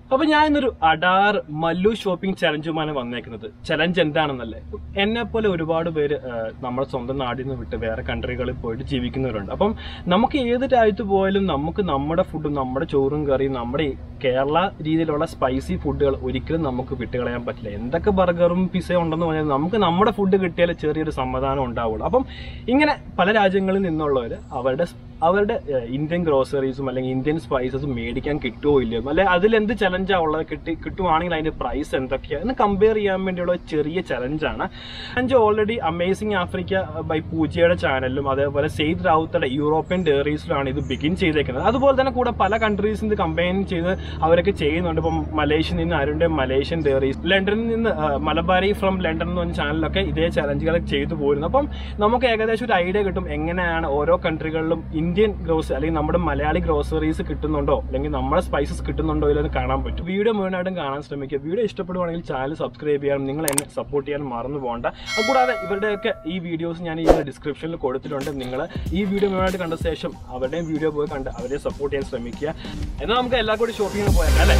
അപ്പൊ ഞാൻ ഇന്നൊരു അഡാർ മല്ലു ഷോപ്പിംഗ് ചലഞ്ചുമാണ് വന്നേക്കുന്നത് ചലഞ്ച് എന്താണെന്നല്ലേ എന്നെ പോലെ ഒരുപാട് പേര് ആ, നമ്മുടെ സ്വന്തം നാടിൽ നിന്ന് വിട്ട് വേറെ കൺട്രികളിൽ പോയിട്ട് ജീവിക്കുന്നവരുണ്ട് അപ്പം നമുക്ക് ഏത് രാജ്യത്ത് പോയാലും നമുക്ക് നമ്മുടെ ഫുഡും നമ്മുടെ ചോറും കറിയും നമ്മുടെ ഈ കേരള രീതിയിലുള്ള സ്പൈസി ഫുഡുകൾ ഒരിക്കലും നമുക്ക് വിട്ടുകളയാൻ പറ്റില്ല എന്തൊക്കെ ബർഗറും പിസയും ഉണ്ടെന്ന് പറഞ്ഞാൽ നമുക്ക് നമ്മുടെ ഫുഡ് കിട്ടിയാൽ ചെറിയൊരു സമാധാനം ഉണ്ടാവുള്ളൂ അപ്പം ഇങ്ങനെ പല രാജ്യങ്ങളിൽ നിന്നുള്ളവർ അവരുടെ അവരുടെ ഏഹ്, ഇന്ത്യൻ ഗ്രോസറീസും അല്ലെങ്കിൽ ഇന്ത്യൻ സ്പൈസസും മേടിക്കാൻ കിട്ടുമോ ഇല്ലയോ അല്ലെ അതിൽ എന്ത് ചലഞ്ചാ ഉള്ളത് കിട്ടി കിട്ടുവാണെങ്കിൽ അതിന്റെ പ്രൈസ് എന്തൊക്കെയാണ് എന്ന് കമ്പയർ ചെയ്യാൻ വേണ്ടിയുള്ള ഒരു ചെറിയ ചലഞ്ചാണ് challenge already amazing Africa by പൂജയുടെ ചാനലിലും അതേപോലെ സെയ്ദ് റാവുത്തയുടെ യൂറോപ്യൻ ഡയറീസിലാണ് ഇത് ബിഗിൻ ചെയ്തേക്കുന്നത് അതുപോലെ തന്നെ കൂടെ പല കൺട്രീസിൽ ഇത് കമ്പൈൻ ചെയ്ത് അവരൊക്കെ ചെയ്യുന്നുണ്ട് ഇപ്പം മലേഷ്യയിൽ നിന്ന് അരുണിന്റെ മലേഷ്യൻ ഡയറീസ് ലണ്ടനിൽ നിന്ന് ആ, മലബാരി ഫ്രം ലണ്ടൻ എന്ന് പറഞ്ഞ ചാനലൊക്കെ ഇതേ ചലഞ്ചുകൾ ചെയ്തു പോരുന്നു അപ്പം നമുക്ക് ഏകദേശം ഒരു ഐഡിയ കിട്ടും എങ്ങനെയാണ് ഓരോ കൺട്രികളിലും ഇന്ത്യൻ ഗ്രോസറി അല്ലെങ്കിൽ നമ്മുടെ മലയാളി ഗ്രോസറീസ് കിട്ടുന്നുണ്ടോ അല്ലെങ്കിൽ നമ്മുടെ സ്പൈസസ് കിട്ടുന്നുണ്ടോ ഇല്ലെന്ന് കാണാൻ പറ്റും വീഡിയോ മുഴുവനായിട്ടും കാണാൻ ശ്രമിക്കുക വീഡിയോ ഇഷ്ടപ്പെടുവാണെങ്കിൽ ചാനൽ സബ്സ്ക്രൈബ് ചെയ്യാനും നിങ്ങൾ എന്നെ സപ്പോർട്ട് ചെയ്യാനും മറന്നു പോകണ്ട അതുകൂടാതെ ഇവരുടെയൊക്കെ ഈ വീഡിയോസ് ഞാൻ ഈ ഡിസ്ക്രിപ്ഷനിൽ കൊടുത്തിട്ടുണ്ട് നിങ്ങൾ ഈ വീഡിയോ മുഴുവനായിട്ട് കണ്ട ശേഷം അവരുടെയും വീഡിയോ പോയി കണ്ട് അവരെ സപ്പോർട്ട് ചെയ്യാൻ ശ്രമിക്കുക എന്നാൽ നമുക്ക് എല്ലാവർക്കും കൂടി ഷോപ്പിങ്ങിന് പോയാൽ അല്ലേ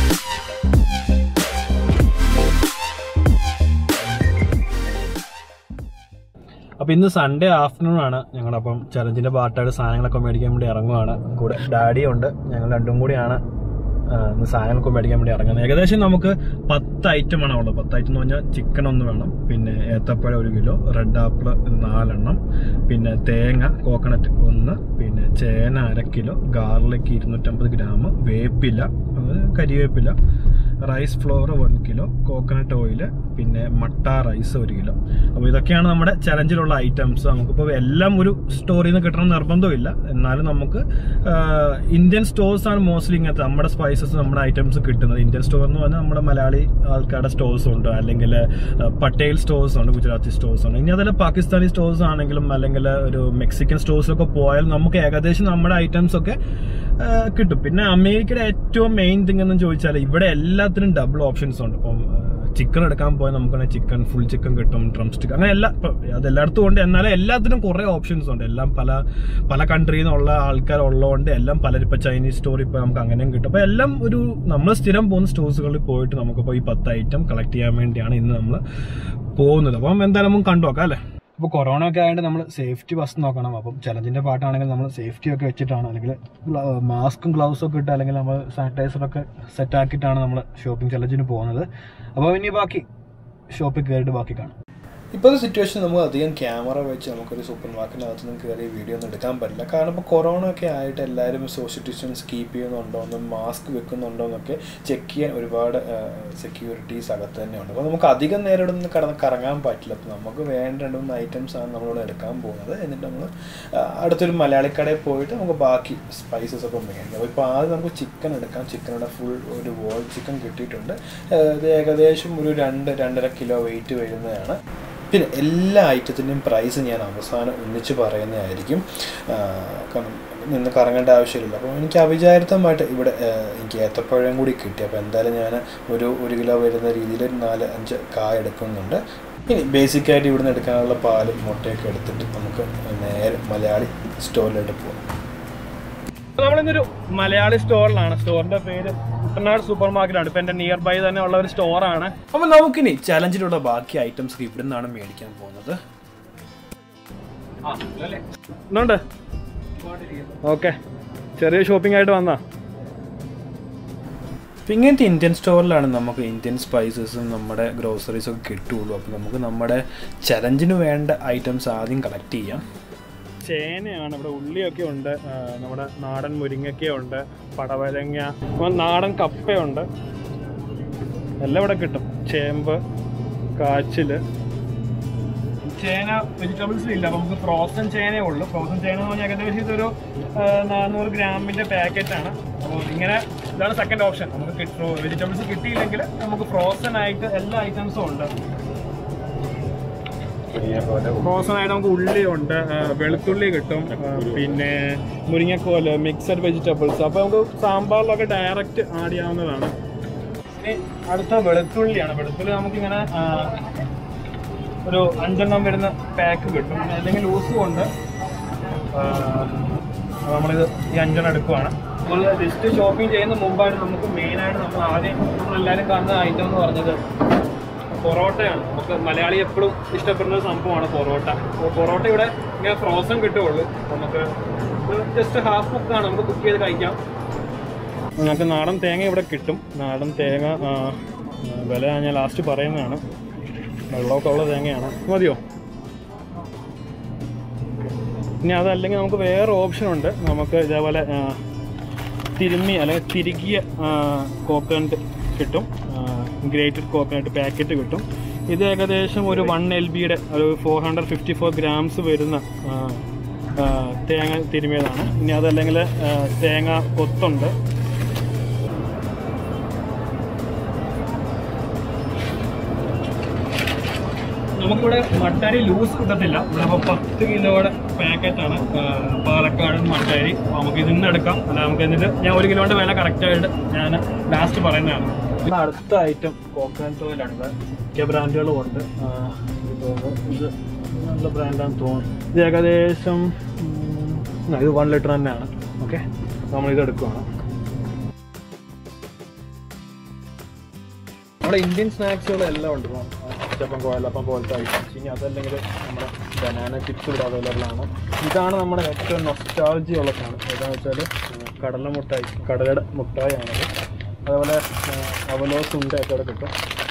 അപ്പൊ ഇന്ന് സൺഡേ ആഫ്റ്റർനൂൺ ആണ് ഞങ്ങളപ്പം ചലഞ്ചിന്റെ പാർട്ടായിട്ട് സാധനങ്ങളൊക്കെ മേടിക്കാൻ വേണ്ടി ഇറങ്ങുവാണ് കൂടെ ഡാഡിയും ഉണ്ട് ഞങ്ങൾ രണ്ടും കൂടിയാണ് ആ, ഇന്ന് സാധനങ്ങളൊക്കെ മേടിക്കാൻ വേണ്ടി ഇറങ്ങുന്നത് ഏകദേശം നമുക്ക് പത്ത് ഐറ്റം ആണ് ഉള്ളത് പത്ത് ഐറ്റം എന്ന് പറഞ്ഞാൽ ചിക്കൻ ഒന്ന് വേണം പിന്നെ ഏത്തപ്പഴം ഒരു കിലോ റെഡ് ആപ്പിൾ നാലെണ്ണം പിന്നെ തേങ്ങ കോക്കനട്ട് ഒന്ന് പിന്നെ ചേന അര കിലോ ഗാർലിക് ഇരുന്നൂറ്റമ്പത് ഗ്രാം വേപ്പില അത് കരിവേപ്പില rice flour one kilo coconut oil പിന്നെ മട്ട റൈസ് ഒരു കിലോ അപ്പോൾ ഇതൊക്കെയാണ് നമ്മുടെ ചലഞ്ചിലുള്ള ഐറ്റംസ് നമുക്കിപ്പോൾ എല്ലാം ഒരു സ്റ്റോറിൽ നിന്ന് കിട്ടണം നിർബന്ധമില്ല എന്നാലും നമുക്ക് ആഹ്, ഇന്ത്യൻ സ്റ്റോഴ്സ് ആണ് മോസ്റ്റ്ലി ഇങ്ങനത്തെ നമ്മുടെ സ്പൈസസ് നമ്മുടെ ഐറ്റംസ് കിട്ടുന്നത് ഇന്ത്യൻ സ്റ്റോർ എന്ന് പറഞ്ഞാൽ നമ്മുടെ മലയാളി ആൾക്കാരുടെ സ്റ്റോഴ്സ് ഉണ്ട് അല്ലെങ്കിൽ ആഹ്, പട്ടേൽ സ്റ്റോഴ്സ് ഉണ്ട് ഗുജറാത്തി സ്റ്റോഴ്സ് ഉണ്ട് ഇനി അതല്ല പാകിസ്ഥാനി സ്റ്റോഴ്സ് ആണെങ്കിലും അല്ലെങ്കിൽ ഒരു മെക്സിക്കൻ സ്റ്റോഴ്സിലൊക്കെ പോയാൽ നമുക്ക് ഏകദേശം നമ്മുടെ ഐറ്റംസ് ഒക്കെ ആഹ്, കിട്ടും പിന്നെ അമേരിക്കയുടെ ഏറ്റവും മെയിൻ തിങ് എന്ന് ചോദിച്ചാൽ ഇവിടെ എല്ലാത്തിനും ഡബിൾ ഓപ്ഷൻസ് ഉണ്ട് ഇപ്പം ചിക്കൻ എടുക്കാൻ പോയാൽ നമുക്ക് ചിക്കൻ ഫുൾ ചിക്കൻ കിട്ടും ഡ്രം സ്റ്റിക്ക് അങ്ങനെ എല്ലാ ഇപ്പം അത് എല്ലായിടത്തും ഉണ്ട് എന്നാലും എല്ലാത്തിനും കുറേ ഓപ്ഷൻസ് ഉണ്ട് എല്ലാം പല പല കൺട്രിയിൽ നിന്നുള്ള ആൾക്കാർ ഉള്ളതുകൊണ്ട് എല്ലാം പലരും ഇപ്പം ചൈനീസ് സ്റ്റോർ ഇപ്പം നമുക്ക് അങ്ങനെയും കിട്ടും അപ്പോൾ എല്ലാം ഒരു നമ്മൾ സ്ഥിരം പോകുന്ന സ്റ്റോഴ്സുകളിൽ പോയിട്ട് നമുക്കിപ്പോൾ ഈ പത്ത് ഐറ്റം കളക്ട് ചെയ്യാൻ വേണ്ടിയാണ് ഇന്ന് നമ്മൾ പോകുന്നത് അപ്പം എന്തായാലും നമുക്ക് കണ്ടു നോക്കാം അല്ലേ അപ്പോൾ കൊറോണ ഒക്കെ ആയതുകൊണ്ട് നമ്മൾ സേഫ്റ്റി ഫസ്റ്റ് നോക്കണം അപ്പം ചലഞ്ചിന്റെ പാട്ടാണെങ്കിൽ നമ്മൾ സേഫ്റ്റി ഒക്കെ വെച്ചിട്ടാണ് അല്ലെങ്കിൽ മാസ്കും ഗ്ലൗസും ഒക്കെ ഇട്ട് അല്ലെങ്കിൽ നമ്മൾ സാനിറ്റൈസറൊക്കെ സെറ്റ് ആക്കിയിട്ടാണ് നമ്മൾ ഷോപ്പിംഗ് ചലഞ്ചിന് പോകുന്നത് അപ്പോൾ ഇനി ബാക്കി ഷോപ്പിൽ കയറിയിട്ട് ബാക്കി കാണാം ഇപ്പോഴത്തെ സിറ്റുവേഷൻ നമുക്ക് അധികം ക്യാമറ വെച്ച് നമുക്കൊരു സൂപ്പർ മാർക്കറ്റിനകത്ത് നിന്ന് കയറി വീഡിയോ ഒന്നും എടുക്കാൻ പറ്റില്ല കാരണം ഇപ്പോൾ കൊറോണ ഒക്കെ ആയിട്ട് എല്ലാവരും സോഷ്യൽ ഡിസ്റ്റൻസ് കീപ്പ് ചെയ്യുന്നുണ്ടോ എന്നും മാസ്ക് വെക്കുന്നുണ്ടോ എന്നൊക്കെ ചെക്ക് ചെയ്യാൻ ഒരുപാട് സെക്യൂരിറ്റീസ് അകത്ത് തന്നെ ഉണ്ട് അപ്പോൾ നമുക്ക് അധികം നേരം ഇവിടെ നിന്ന് കടന്ന് കറങ്ങാൻ പറ്റില്ല അപ്പോൾ നമുക്ക് വേണ്ട രണ്ട് മൂന്ന് ഐറ്റംസ് ആണ് നമ്മളിവിടെ എടുക്കാൻ പോകുന്നത് എന്നിട്ട് നമ്മൾ അടുത്തൊരു മലയാളി കടയിൽ പോയിട്ട് നമുക്ക് ബാക്കി സ്പൈസസ് ഒക്കെ മേടിക്കാം അപ്പോൾ ഇപ്പോൾ ആദ്യം നമുക്ക് ചിക്കൻ എടുക്കാം ചിക്കനുടെ ഫുൾ ഒരു വോൾ ചിക്കൻ കിട്ടിയിട്ടുണ്ട് ആ, ഇത് ഏകദേശം ഒരു രണ്ട് രണ്ടര കിലോ വെയിറ്റ് വരുന്നതാണ് പിന്നെ എല്ലാ ഐറ്റത്തിൻ്റെയും പ്രൈസ് ഞാൻ അവസാനം ഒന്നിച്ച് പറയുന്നതായിരിക്കും ആ, കാരണം നിന്ന് കറങ്ങേണ്ട ആവശ്യമില്ല അപ്പോൾ എനിക്ക് അവിചാരിതമായിട്ട് ഇവിടെ ആ, എനിക്ക് ഏത്തപ്പഴം കൂടി കിട്ടി അപ്പോൾ എന്തായാലും ഞാൻ ഒരു ഒരു കിലോ വരുന്ന രീതിയിൽ ഒരു നാല് അഞ്ച് കായ എടുക്കുന്നുണ്ട് ഇനി ബേസിക്കായിട്ട് ഇവിടുന്ന് എടുക്കാനുള്ള പാലും മുട്ടയൊക്കെ എടുത്തിട്ട് നമുക്ക് നേരെ മലയാളി സ്റ്റോറിലോട്ട് പോകാം നമ്മളിന്നൊരു മലയാളി സ്റ്റോറിലാണ് സ്റ്റോറിന്റെ പേര് കുട്ടനാട് സൂപ്പർ മാർക്കറ്റാണ് ഇപ്പൊ എന്റെ നിയർ ബൈ തന്നെ ഉള്ള ഒരു സ്റ്റോറാണ് അപ്പോൾ നമുക്കിനി ചലഞ്ചിലുള്ള ബാക്കി ഐറ്റംസ് ഇവിടെ നിന്നാണ് മേടിക്കാൻ പോകുന്നത് എന്നുണ്ട് ഓക്കെ ചെറിയ ഷോപ്പിംഗ് ആയിട്ട് വന്നാ അപ്പം ഇങ്ങനത്തെ ഇന്ത്യൻ സ്റ്റോറിലാണ് നമുക്ക് ഇന്ത്യൻ സ്പൈസസും നമ്മുടെ ഗ്രോസറീസും ഒക്കെ കിട്ടുള്ളൂ അപ്പോൾ നമുക്ക് നമ്മുടെ ചലഞ്ചിന് വേണ്ട ഐറ്റംസ് ആദ്യം കളക്ട് ചെയ്യാം ചേനയാണ് ഇവിടെ ഉള്ളിയൊക്കെ ഉണ്ട് ആ, നമ്മുടെ നാടൻ മുരിങ്ങയ്ക്ക ഉണ്ട് പടവലങ്ങ അപ്പം നാടൻ കപ്പയുണ്ട് എല്ലാം ഇവിടെ കിട്ടും ചേമ്പ് കാച്ചില് ചേന വെജിറ്റബിൾസ് ഇല്ല അപ്പൊ നമുക്ക് ഫ്രോസൺ ചേനയേ ഉള്ളൂ ഫ്രോസൺ ചേന എന്ന് പറഞ്ഞാൽ ഏകദേശം ഇതൊരു ആ, നാനൂറ് ഗ്രാമിന്റെ പാക്കറ്റ് ആണ് അപ്പോൾ ഇങ്ങനെ ഇതാണ് സെക്കൻഡ് ഓപ്ഷൻ നമുക്ക് വെജിറ്റബിൾസ് കിട്ടിയില്ലെങ്കിൽ നമുക്ക് ഫ്രോസൺ ആയിട്ട് എല്ലാ ഐറ്റംസും ഉണ്ട് ഫ്രോസൺ ആയിട്ട് നമുക്ക് ഉള്ളി ഉണ്ട് ആ, വെളുത്തുള്ളി കിട്ടും ആ, പിന്നെ മുരിങ്ങക്കോല് മിക്സഡ് വെജിറ്റബിൾസ് അപ്പോൾ നമുക്ക് സാമ്പാറിലൊക്കെ ഡയറക്റ്റ് ആഡ് ചെയ്യാവുന്നതാണ് ഇനി അടുത്ത വെളുത്തുള്ളിയാണ് വെളുത്തുള്ളി നമുക്കിങ്ങനെ ആ, ഒരു അഞ്ചെണ്ണം വരുന്ന പാക്ക് കിട്ടും അല്ലെങ്കിൽ ലൂസും ഉണ്ട് ആ, അപ്പോൾ നമ്മളിത് ഈ അഞ്ചെണ്ണം എടുക്കുവാണ് നമ്മൾ ജസ്റ്റ് ഷോപ്പിംഗ് ചെയ്യുന്ന മുമ്പായിട്ട് നമുക്ക് മെയിനായിട്ട് നമ്മൾ ആദ്യം നമ്മളെല്ലാവരും കാണുന്ന ഐറ്റം എന്ന് പറഞ്ഞത് പൊറോട്ടയാണ് നമുക്ക് മലയാളി എപ്പോഴും ഇഷ്ടപ്പെടുന്ന ഒരു സംഭവമാണ് പൊറോട്ട അപ്പോൾ പൊറോട്ട ഇവിടെ ഇങ്ങനെ ഫ്രോസൺ കിട്ടുകയുള്ളൂ നമുക്ക് ജസ്റ്റ് ഹാഫ് കുക്കാണ് നമുക്ക് കുക്ക് ചെയ്ത് കഴിക്കാം ഞങ്ങൾക്ക് നാടൻ തേങ്ങ ഇവിടെ കിട്ടും നാടൻ തേങ്ങ ആ, ആ, വില ഞാൻ ലാസ്റ്റ് പറയുന്നതാണ് വെള്ളമൊക്കെ ഉള്ള തേങ്ങയാണ് മതിയോ ഇനി അതല്ലെങ്കിൽ നമുക്ക് വേറെ ഓപ്ഷൻ ഉണ്ട് നമുക്ക് ഇതേപോലെ ആ, തിരുമ്മി അല്ലെങ്കിൽ തിരുകിയ കോക്കനട്ട് കിട്ടും ഗ്രേറ്റഡ് കോക്കനട്ട് പാക്കറ്റ് കിട്ടും ഇത് ഏകദേശം ഒരു വൺ എൽ ബിയുടെ ഒരു four hundred fifty four grams വരുന്ന ആ, ആ, തേങ്ങ തിരുമിയതാണ് ഇനി അതല്ലെങ്കിൽ ആ, തേങ്ങ കൊത്തുണ്ട് നമുക്കിവിടെ മട്ടാരി ലൂസ് കിട്ടത്തില്ല ഇവിടെ അപ്പോൾ പത്ത് കിലോയുടെ പാക്കറ്റാണ് പാലക്കാടൻ മട്ടാരി അപ്പോൾ നമുക്ക് ഇതിൽ നിന്ന് എടുക്കാം അല്ല നമുക്ക് എന്നിട്ട് ഞാൻ ഒരു കിലോയുടെ വില കറക്റ്റായിട്ട് ഞാൻ ലാസ്റ്റ് പറയുന്നതാണ് അടുത്ത ഐറ്റം കോക്കനട്ട് ഓയിലാണ് ഇവിടെ മിക്ക ബ്രാൻഡുകളും ഉണ്ട് ആ, ഇത് തോന്നുന്നു. ഇത് നല്ല ബ്രാൻഡാണെന്ന് തോന്നുന്നു ഇത് ഏകദേശം ഉം, ആ, ഇത് വൺ ലിറ്റർ തന്നെയാണ് ഓക്കെ നമ്മളിത് എടുക്കുവാണ് നമ്മുടെ ഇന്ത്യൻ സ്നാക്സുകൾ എല്ലാം ഉണ്ട് ഇപ്പം ചപ്പം കോയലപ്പം പോലത്തെ ഐറ്റംസ് ഇനി അതല്ലെങ്കിൽ നമ്മുടെ ബനാന ചിപ്സ് ഇവിടെ അവൈലബിൾ ആണ് ഇതാണ് നമ്മുടെ ഏറ്റവും നൊസ്റ്റാൾജി ഉള്ള സാധനം ഏതാണെന്ന് വെച്ചാൽ കടല മുട്ടായി കടലയുടെ മുട്ടായാണത് അതേപോലെ അവലോസ് ഉണ്ടയൊക്കെ ഇവിടെ കിട്ടും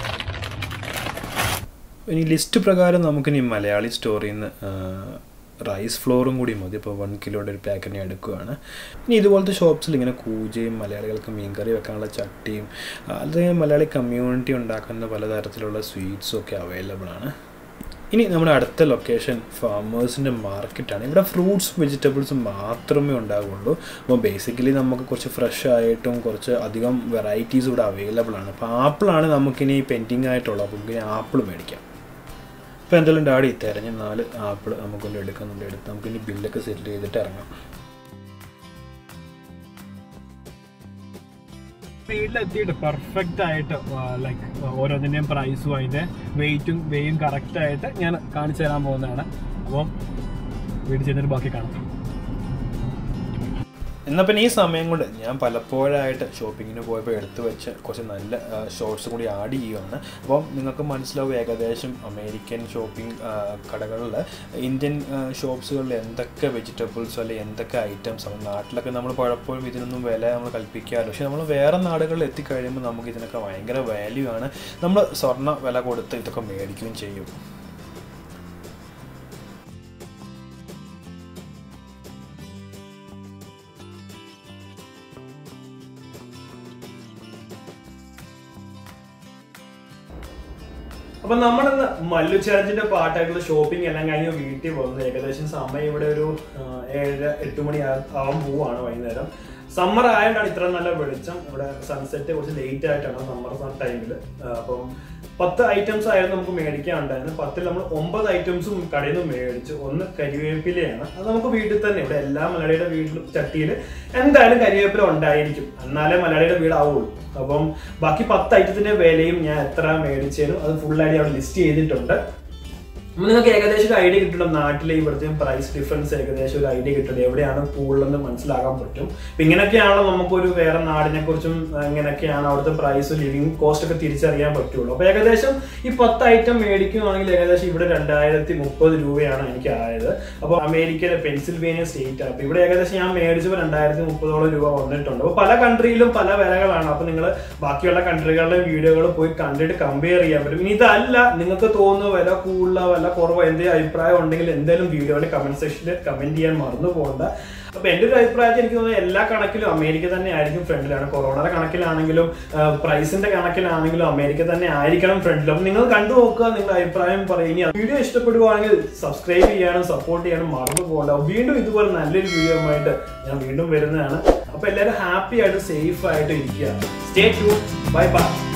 ഇനി ലിസ്റ്റ് പ്രകാരം നമുക്കിനി മലയാളി സ്റ്റോറിൽ നിന്ന് റൈസ് ഫ്ലോറും കൂടി മതി ഇപ്പോൾ വൺ കിലോയുടെ ഒരു പാക്കറ്റ് എടുക്കുകയാണ് ഇനി ഇതുപോലത്തെ ഷോപ്സിൽ ഇങ്ങനെ കൂജയും മലയാളികൾക്ക് മീൻകറി വെക്കാനുള്ള ചട്ടിയും അല്ലെങ്കിൽ മലയാളി കമ്മ്യൂണിറ്റി ഉണ്ടാക്കുന്ന പലതരത്തിലുള്ള സ്വീറ്റ്സും ഒക്കെ അവൈലബിൾ ആണ് ഇനി നമ്മുടെ അടുത്ത ലൊക്കേഷൻ ഫാമേഴ്സിൻ്റെ മാർക്കറ്റാണ് ഇവിടെ ഫ്രൂട്ട്സ് വെജിറ്റബിൾസും മാത്രമേ ഉണ്ടാവുള്ളൂ അപ്പോൾ ബേസിക്കലി നമുക്ക് കുറച്ച് ഫ്രഷ് ആയിട്ടും കുറച്ച് അധികം വെറൈറ്റീസ് ഇവിടെ അവൈലബിൾ ആണ് അപ്പോൾ ആപ്പിളാണ് നമുക്കിനി പെൻഡിങ് ആയിട്ടുള്ളത് അപ്പോൾ ഇനി ആപ്പിൾ മേടിക്കാം ഇപ്പോൾ എന്തായാലും ഡാഡി തിരഞ്ഞ് നാല് ആപ്പിൾ നമുക്കൊന്ന് എടുക്കുന്നുണ്ട് എടുത്ത് നമുക്കിനി ബില്ലൊക്കെ സെറ്റിൽ ചെയ്തിട്ട് ഇറങ്ങാം വീട്ടിലെത്തിയിട്ട് പെർഫെക്റ്റ് ആയിട്ട് ലൈക്ക് ഓരോന്നിൻ്റെയും പ്രൈസും അതിൻ്റെ വെയിറ്റും വെയും കറക്റ്റ് ആയിട്ട് ഞാൻ കാണിച്ചു തരാൻ പോകുന്നതാണ് അപ്പം വീട്ടിൽ ചെന്നിട്ട് ബാക്കി കാണാം എന്നാൽ പിന്നെ ഈ സമയം കൊണ്ട് ഞാൻ പലപ്പോഴായിട്ട് ഷോപ്പിങ്ങിന് പോയപ്പോൾ എടുത്തു വെച്ച കുറച്ച് നല്ല ഷോർട്സ് കൂടി ആഡ് ചെയ്യുകയാണ് അപ്പം നിങ്ങൾക്ക് മനസ്സിലാവും ഏകദേശം അമേരിക്കൻ ഷോപ്പിംഗ് കടകളിൽ ഇന്ത്യൻ ഷോപ്സുകളിൽ എന്തൊക്കെ വെജിറ്റബിൾസ് അല്ലെങ്കിൽ എന്തൊക്കെ ഐറ്റംസ് ആണ് നാട്ടിലൊക്കെ നമ്മൾ പലപ്പോഴും ഇതിനൊന്നും വില നമ്മൾ കൽപ്പിക്കാറില്ല പക്ഷേ നമ്മൾ വേറെ നാടുകളിൽ എത്തിക്കഴിയുമ്പോൾ നമുക്ക് ഇതിനൊക്കെ ഭയങ്കര വാല്യൂ ആണ് നമ്മൾ സ്വർണ്ണ വില കൊടുത്ത് ഇതൊക്കെ മേടിക്കുകയും ചെയ്യും അപ്പൊ നമ്മളിന്ന് മല്ലു ചാർജിന്റെ പാട്ടായിട്ടുള്ള ഷോപ്പിംഗ് എല്ലാം കഴിഞ്ഞ് വീട്ടിൽ പോകുന്നത് ഏകദേശം സമയം ഇവിടെ ഒരു ആ, ഏഴര എട്ട് മണി ആ- ആവാൻ പോവാണ് വൈകുന്നേരം സമ്മർ ആയതുകൊണ്ടാണ് ഇത്ര നല്ല വെളിച്ചം ഇവിടെ സൺസെറ്റ് കുറച്ച് ലേറ്റ് ആയിട്ടാണ് സമ്മർ ടൈമിൽ അപ്പം പത്ത് ഐറ്റംസ് ആയിരുന്നു നമുക്ക് മേടിക്കാൻ ഉണ്ടായിരുന്നു പത്തിൽ നമ്മൾ ഒമ്പത് ഐറ്റംസും കടയിൽ നിന്ന് മേടിച്ചു ഒന്ന് കരിവേപ്പിലയാണ് അത് നമുക്ക് വീട്ടിൽ തന്നെ ഇവിടെ എല്ലാ മലയാളിയുടെ വീട്ടിലും ചട്ടിയിൽ എന്തായാലും കരിവേപ്പില ഉണ്ടായിരിക്കും എന്നാലേ മലയാളിയുടെ വീടാവുള്ളൂ അപ്പം ബാക്കി പത്ത് ഐറ്റത്തിന്റെ വിലയും ഞാൻ എത്ര മേടിച്ചേരും അത് ഫുൾ ആയിട്ട് അവിടെ ലിസ്റ്റ് ചെയ്തിട്ടുണ്ട് അപ്പൊ നിങ്ങൾക്ക് ഏകദേശം ഒരു ഐഡിയ കിട്ടണം നാട്ടിലെ ഇവിടുത്തെ പ്രൈസ് ഡിഫറൻസ് ഏകദേശം ഒരു ഐഡിയ കിട്ടണം എവിടെയാണ് കൂടുതലെന്ന് മനസ്സിലാക്കാൻ പറ്റും അപ്പൊ ഇങ്ങനെയൊക്കെയാണല്ലോ നമുക്കൊരു വേറെ നാടിനെ കുറിച്ചും ഇങ്ങനെയൊക്കെയാണ് അവിടുത്തെ പ്രൈസ് ലിവിങ് കോസ്റ്റ് ഒക്കെ തിരിച്ചറിയാൻ പറ്റുള്ളൂ അപ്പൊ ഏകദേശം ഈ പത്ത് ഐറ്റം മേടിക്കുകയാണെങ്കിൽ ഏകദേശം ഇവിടെ രണ്ടായിരത്തി മുപ്പത് രൂപയാണ് എനിക്ക് ആയത് അപ്പൊ അമേരിക്കയിലെ പെൻസിൽവേനിയ സ്റ്റേറ്റ് ആണ് അപ്പൊ ഇവിടെ ഏകദേശം ഞാൻ മേടിച്ചപ്പോൾ രണ്ടായിരത്തി മുപ്പതോളം രൂപ വന്നിട്ടുണ്ട് അപ്പൊ പല കൺട്രിയിലും പല വിലകളാണ് അപ്പൊ നിങ്ങൾ ബാക്കിയുള്ള കൺട്രികളുടെ വീഡിയോകൾ പോയി കണ്ടിട്ട് കമ്പയർ ചെയ്യാൻ പറ്റും ഇനി ഇതല്ല നിങ്ങൾക്ക് തോന്നുന്ന വില കൂടുതല വില കുറവോ എന്തെങ്കിലും അഭിപ്രായം ഉണ്ടെങ്കിൽ എന്തായാലും വീഡിയോയുടെ കമന്റ് സെക്ഷനിൽ കമന്റ് ചെയ്യാൻ മറന്നു പോകണ്ട അപ്പൊ എന്റെ ഒരു അഭിപ്രായത്തിൽ എനിക്ക് തോന്നുന്നത് എല്ലാ കണക്കിലും അമേരിക്ക തന്നെ ആയിരിക്കും ഫ്രണ്ടിലാണ് കൊറോണയുടെ കണക്കിലാണെങ്കിലും പ്രൈസിന്റെ കണക്കിലാണെങ്കിലും അമേരിക്ക തന്നെ ആയിരിക്കണം ഫ്രണ്ടിൽ അപ്പൊ നിങ്ങൾ കണ്ടു നോക്കുക നിങ്ങളുടെ അഭിപ്രായം പറയും ഇനി വീഡിയോ ഇഷ്ടപ്പെടുവാണെങ്കിൽ സബ്സ്ക്രൈബ് ചെയ്യാനും സപ്പോർട്ട് ചെയ്യാനും മറന്നു പോകണ്ട വീണ്ടും ഇതുപോലെ നല്ലൊരു വീഡിയോ ആയിട്ട് ഞാൻ വീണ്ടും വരുന്നതാണ് അപ്പൊ എല്ലാവരും ഹാപ്പി ആയിട്ട് സേഫ് ആയിട്ട് ഇരിക്കുക സ്റ്റേ ട്യൂ ബൈ ബൈ